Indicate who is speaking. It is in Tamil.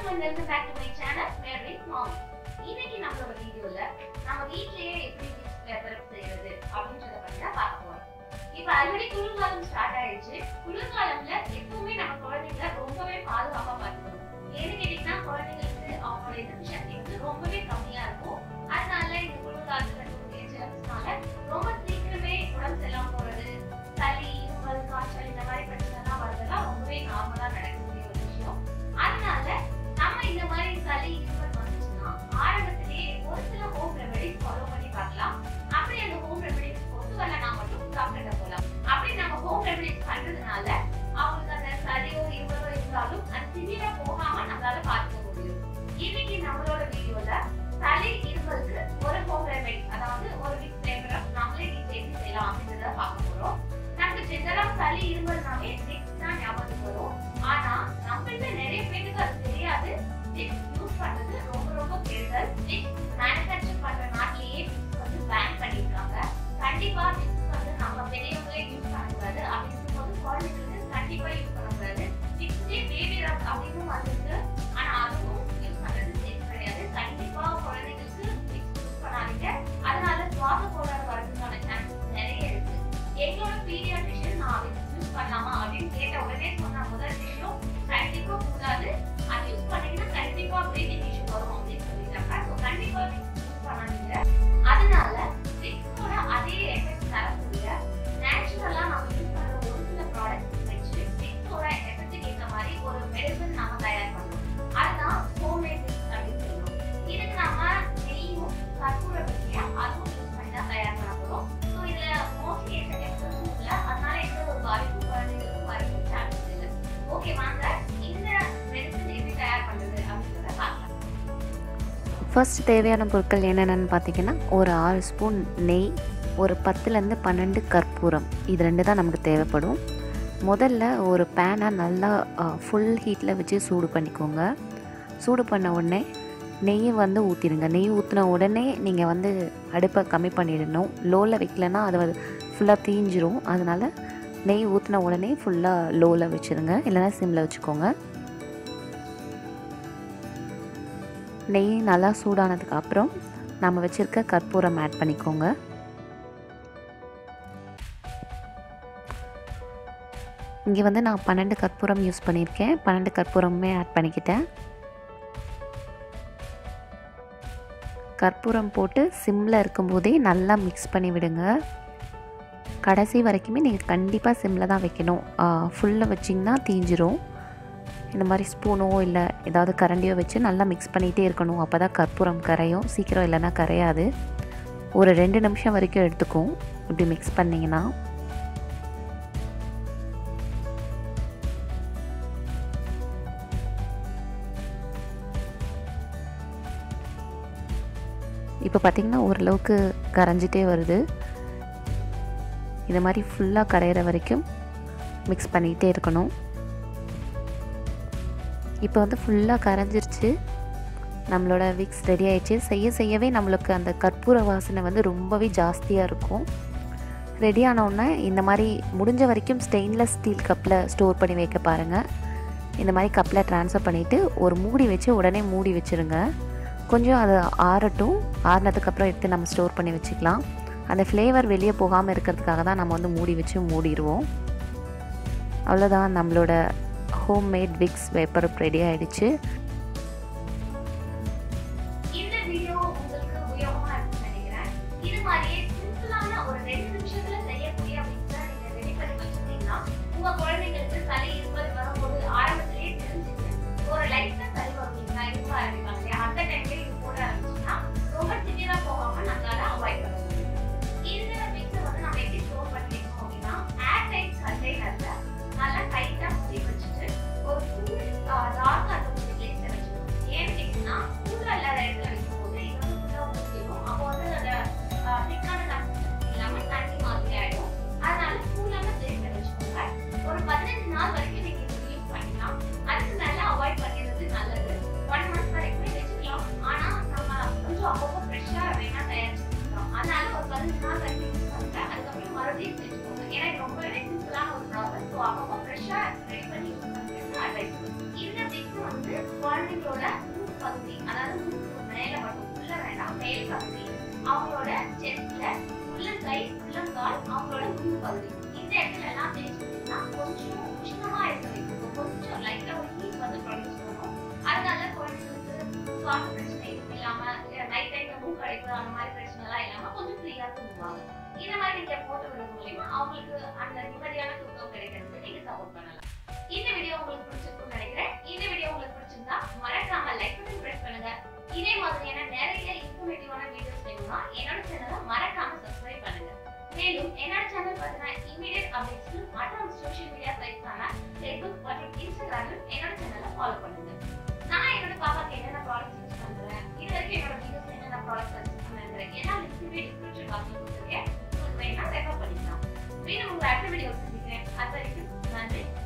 Speaker 1: and welcome back to my channel Mary ma'am இன்னைக்கு நம்மளோட வீடியோல நம்ம வீட்லயே எப்படி மிக்ஸ் பேப்பர் செய்யறது அப்படின்றத பத்தி தான் பார்க்க போறோம் இப்போ ஆல்ரெடி குளிர்காலம் ஸ்டார்ட் ஆயிடுச்சு குளிர்காலம்ல எப்பவுமே நம்ம குழந்தைங்களை ரொம்பவே பாதுகாப்பா பார்த்துக்கணும் ஏன்னு கேட்டீங்கன்னா குழந்தைங்களுக்கு அவங்களோட எதிர்ப்பு சக்தி வந்து ரொம்பவே கம்மியா இருக்கும் அதனால இந்த குளிர்காலத்துல இருக்கக்கூடிய ஜெர்ம்ஸ்னால ரொம்ப சீக்கிரமே உடம்பு சரியில்லாம போறது சளி இருமல் காய்ச்சல் இந்த மாதிரி பிரச்சனைலாம் வரதெல்லாம் ரொம்பவே நார்மலா நடக்கக்கூடிய ஒரு விஷயம் அதனால நம்ம இந்த மாதிரி சளி இருமல் வந்துச்சுன்னா ஆரம்பத்திலேயே ஒரு சில ஹோம் ரெமெடிஸ் ஃபாலோ பண்ணி பார்க்கலாம் அப்படி அந்த ஹோம் ரெமெடிஸ் ஒத்து வரலனா மட்டும் டாக்டர்கிட்ட போகலாம் அப்படி நம்ம ஹோம் ரெமெடிஸ் பண்றதுனால அவங்களுக்கு அந்த சளியோ இருமலோ இருந்தாலும் அது சிவியரா போகாம நம்மளால பார்த்துக்க முடியும் இன்னைக்கு நம்மளோட வீடியோல சளி இருமலுக்கு ஒரு ஹோம் ரெமெடி அதாவது ஒரு விக்ஸ் பேப்பரை நம்மளே வீட்டுல எப்படி செய்யலாம் அப்படின்றத பார்க்க போறோம் நமக்கு ஜெனரலா சளி இருமல்னாவே விக்ஸ் தான் ஞாபகம் வரும் ஆனா நம்மள்ட்ட நிறைய பேருக்கு அது தெரியாது விக்ஸ் யூஸ் பண்றது ரொம்ப ரொம்ப கெடுதல் விக்ஸ் மேனுஃபேக்சர் பண்ற நாட்டிலேயே விக்ஸ் வந்து பேன் பண்ணிருக்காங்க கண்டிப்பா விக்ஸ் வந்து நம்ம பெரியவங்களே யூஸ் பண்ணக்கூடாது அப்படின்னு போது குழந்தைங்களுக்கு கண்டிப்பா யூஸ் பண்ணக்கூடாது விக்ஸ்லயே பேபி ரப் அப்படின்னு வந்துருக்கு ஆனா அதுவும் யூஸ் பண்றது சேஃப் கிடையாது கண்டிப்பா குழந்தைங்களுக்கு விக்ஸ் யூஸ் பண்ணாதீங்க அதனால சுவாச கோளாறு வரதுக்கான சான்சஸ் நிறைய இருக்கு எங்களோட பீடியாட்ரிஷியன் நான் விக்ஸ் யூஸ் பண்ணலாமா அப்படின்னு கேட்ட உடனே சொன்ன முதல் விஷயம் கண்டிப்பா கூடாது அது யூஸ் பண்ணீங்கன்னா கண்டிப்பா பிரீதிங் இஷ்யூ வரும் அப்படின்னு சொல்லிட்டாங்க ஸோ கண்டிப்பா விக்ஸ் யூஸ் பண்ணாதீங்க அதனால விக்ஸோட அதே எஃபெக்ட் தரக்கூடிய நேச்சுரலா நம்ம யூஸ் பண்ற ஒரு சில ப்ராடக்ட்ஸ் வச்சு விக்ஸோட எஃபெக்ட்டுக்கு ஏற்ற மாதிரி ஒரு மெடிசன் நாம தயார் பண்ணோம் அதுதான் ஹோம்மேட் விக்ஸ் அப்படின்னு சொல்லுவோம் இதுக்கு நம்ம நெய்யும் கற்பூர வெட்டியா அதுவும் யூஸ் பண்ணி தான் தயார் பண்ண போறோம் ஸோ இதுல மோஸ்ட்லி எந்த கெமிக்கல்ஸும் இல்லை அதனால எந்த ஒரு பாதிப்பும் குழந்தைகளுக்கும் வரதுக்கு சான்சஸ் இல்லை ஓகே வாங்க இந்த மெடிசன் எப்படி தயார் பண்றது அப்படின்றத பார்க்கலாம்
Speaker 2: ஃபர்ஸ்ட் தேவையான பொருட்கள் என்னென்னு பார்த்தீங்கன்னா ஒரு ஆறு ஸ்பூன் நெய் ஒரு பத்துலேருந்து பன்னெண்டு கற்பூரம் இது ரெண்டு தான் நமக்கு தேவைப்படும் முதல்ல ஒரு பேனை நல்லா ஃபுல் ஹீட்டில் வச்சு சூடு பண்ணிக்கோங்க சூடு பண்ண உடனே நெய்யை வந்து ஊற்றிடுங்க நெய் ஊற்றின உடனே நீங்கள் வந்து அடுப்பை கம்மி பண்ணிடணும் லோவில் வைக்கலன்னா அது வந்து ஃபுல்லாக தீஞ்சிரும் அதனால் நெய் ஊற்றின உடனே ஃபுல்லாக லோவில் வச்சுருங்க இல்லைன்னா சிம்மில் வச்சுக்கோங்க நெய் நல்லா சூடானதுக்கு அப்புறம் நம்ம வச்சுருக்க கற்பூரம் ஆட் பண்ணிக்கோங்க இங்கே வந்து நான் பன்னெண்டு கற்பூரம் யூஸ் பண்ணியிருக்கேன் பன்னெண்டு கற்பூரமுமே ஆட் பண்ணிக்கிட்டேன் கற்பூரம் போட்டு சிம்மில் இருக்கும்போதே நல்லா மிக்ஸ் பண்ணி விடுங்க கடைசி வரைக்குமே நீங்கள் கண்டிப்பாக சிம்மில் தான் வைக்கணும் ஃபுல்லாக வச்சிங்கன்னா தீஞ்சிரும் இந்த மாதிரி ஸ்பூனோ இல்லை ஏதாவது கரண்டியோ வச்சு நல்லா மிக்ஸ் பண்ணிகிட்டே இருக்கணும் அப்போ தான் கற்பூரம் கரையும் சீக்கிரம் இல்லைன்னா கரையாது ஒரு ரெண்டு நிமிஷம் வரைக்கும் எடுத்துக்கும் இப்படி மிக்ஸ் பண்ணிங்கன்னா இப்போ பார்த்திங்கன்னா ஓரளவுக்கு கரைஞ்சிட்டே வருது இந்த மாதிரி ஃபுல்லாக கரையிற வரைக்கும் மிக்ஸ் பண்ணிகிட்டே இருக்கணும் இப்போ வந்து ஃபுல்லாக கரைஞ்சிருச்சு நம்மளோட விக்ஸ் ரெடி ஆயிடுச்சு செய்ய செய்யவே நம்மளுக்கு அந்த கற்பூர வாசனை வந்து ரொம்பவே ஜாஸ்தியாக இருக்கும் ரெடி ஆனவுடனே இந்த மாதிரி முடிஞ்ச வரைக்கும் ஸ்டெயின்லெஸ் ஸ்டீல் கப்பில் ஸ்டோர் பண்ணி வைக்க பாருங்கள் இந்த மாதிரி கப்பில் ட்ரான்ஸ்ஃபர் பண்ணிவிட்டு ஒரு மூடி வச்சு உடனே மூடி வச்சுருங்க கொஞ்சம் அது ஆறட்டும் ஆறினதுக்கப்புறம் எடுத்து நம்ம ஸ்டோர் பண்ணி வச்சுக்கலாம் அந்த ஃப்ளேவர் வெளியே போகாமல் இருக்கிறதுக்காக தான் நம்ம வந்து மூடி வச்சு மூடிடுவோம் அவ்வளோதான் நம்மளோட ஹோம்மேட் விக்ஸ் வேப்பர் ரெடி ஆயிடுச்சு
Speaker 1: இந்த வீடியோ உங்களுக்கு உபயோகமா இருக்கும்னு நினைக்கிறேன் இது மாதிரியே சிம்பிளான ஒரு ரெண்டு நிமிஷத்துல செய்யக்கூடிய விக்ஸை நீங்க ரெடி பண்ணி வச்சிட்டீங்கன்னா உங்க குழந்தைங்களுக்கு சளி இருமல் வரும்போது ஆரம்பத்திலேயே தெரிஞ்சுட்டு ஒரு லைட்டா சளி வருவீங்களா இருக்க ஆரம்பிப்பாங்க இல்லையா அந்த டைம்ல இது போட ஆரம்பிச்சுன்னா ரொம்ப சிவியரா போகாம நம்மளால அவாய்ட் பண்ண முடியும் இந்த விக்ஸை வந்து நம்ம எப்படி ஸ்டோர் பண்ணி வைக்கணும் அப்படின்னா ஏர் டைட் கண்டெய்னர்ல நல்லா டைட்டா மூடி வச்சுட்டு ஒரு கூல் டார்க்கா இருக்கக்கூடிய பிளேஸ்ல வச்சுக்கணும் ஏன்னு கேட்டீங்கன்னா கூலா இல்லாத இடத்துல வைக்கும்போது இது வந்து ஃபுல்லா ஊற்றிடும் அப்போ வந்து அந்த திக்கான கன்சிஸ்டன்சி இல்லாம தண்ணி மாதிரி ஆயிடும் அதனால கூலான பிளேஸ்ல வச்சுக்கோங்க ஒரு பதினஞ்சு நாள் வரைக்கும் நீங்க இது யூஸ் பண்ணிக்கலாம் அதுக்கு மேல அவாய்ட் பண்ணிடுறது நல்லது ஒன் மந்த் வரைக்குமே வச்சுக்கலாம் ஆனா நம்ம கொஞ்சம் அப்பப்போ ஃப்ரெஷ்ஷா வேணா தயாரிச்சு வச்சுக்கலாம் அதனால ஒரு பதினஞ்சு நாள் வரைக்கும் யூஸ் பண்ணுங்க அதுக்கப்புறம் மறுபடியும் செஞ்சுக்கோங்க ஏன்னா இது ரொம்பவே சிம்பிளான ஒரு ப்ராசஸ் ஸோ அப்பப்போ ஃப்ரெஷ்ஷா ரெடி பண்ணி யூஸ் பண்ணுறது அட்வைஸ் இந்த விக்ஸ் வந்து குழந்தைங்களோட மூக்கு பகுதி அதாவது மூக்கு மேல மட்டும் உள்ள வேண்டாம் மேல் பகுதி அவங்களோட செஸ்ட்ல உள்ளங்கை உள்ளங்கால் அவங்களோட முன் பகுதி இந்த இடத்துல எல்லாம் தேய்ச்சிட்டீங்கன்னா கொஞ்சம் உஷ்ணமா இருக்க வைக்கும் கொஞ்சம் லைட்டா ஒரு ஹீட் வந்து ப்ரொடியூஸ் பண்ணும் அதனால குழந்தைங்களுக்கு சுவாச பிரச்சனை எதுவும் இல்லாம நைட் டைம்ல மூக்கு அடைப்பு அந்த மாதிரி பிரச்சனை எல்லாம் இல்லாம கொஞ்சம் ஃப்ரீயா தூங்குவாங்க இந்த மாதிரி நீங்க போட்டு விடுறது மூலியமா அவங்களுக்கு அந்த நிம்மதியான தூக்கம் கிடைக்கிறதுக்கு நீங்க சப்போர்ட் பண்ணலாம் இந்த வீடியோ உங்களுக்கு பிடிச்சிருக்கும்னு நினைக்கிறேன் இந்த வீடியோ உங்களுக்கு பிடிச்சிருந்தா மறக்காம லைக் பட்டன் பிரஸ் பண்ணுங்க இதே மாதிரியான நிறைய இன்ஃபர்மேட்டிவான வீடியோஸ் வேணும்னா என்னோட சேனலை மறக்காம சப்ஸ்கிரைப் பண்ணுங்க மேலும் என்னோட சேனல் பார்த்தீங்கன்னா இமீடியட் அப்டேட்ஸ்க்கு மற்ற சோஷியல் மீடியா சைட்ஸான ஃபேஸ்புக் மற்றும் இன்ஸ்டாகிராமில் என்னோட சேனலை ஃபாலோ பண்ணுங்க நான் என்னோட பாப்பாக்கு என்னென்ன ப்ராடக்ட்ஸ் யூஸ் பண்றேன் இது வரைக்கும் என்னோட வீடியோஸ் என்னென்ன ப்ராடக்ட்ஸ் சஜஸ்ட் பண்ணுறேன் எல்லா லிங்க்குமே டிஸ்கிரிப்ஷன் பாக்ஸ்ல கொடுத்துருக்கேன் உங்களுக்கு வேணா ரெஃபர் பண்ணிக்கலாம் மீண்டும் உங்களை அடுத்த வீடியோ சந்திக்கிறேன் அது வரைக்கும் நன்றி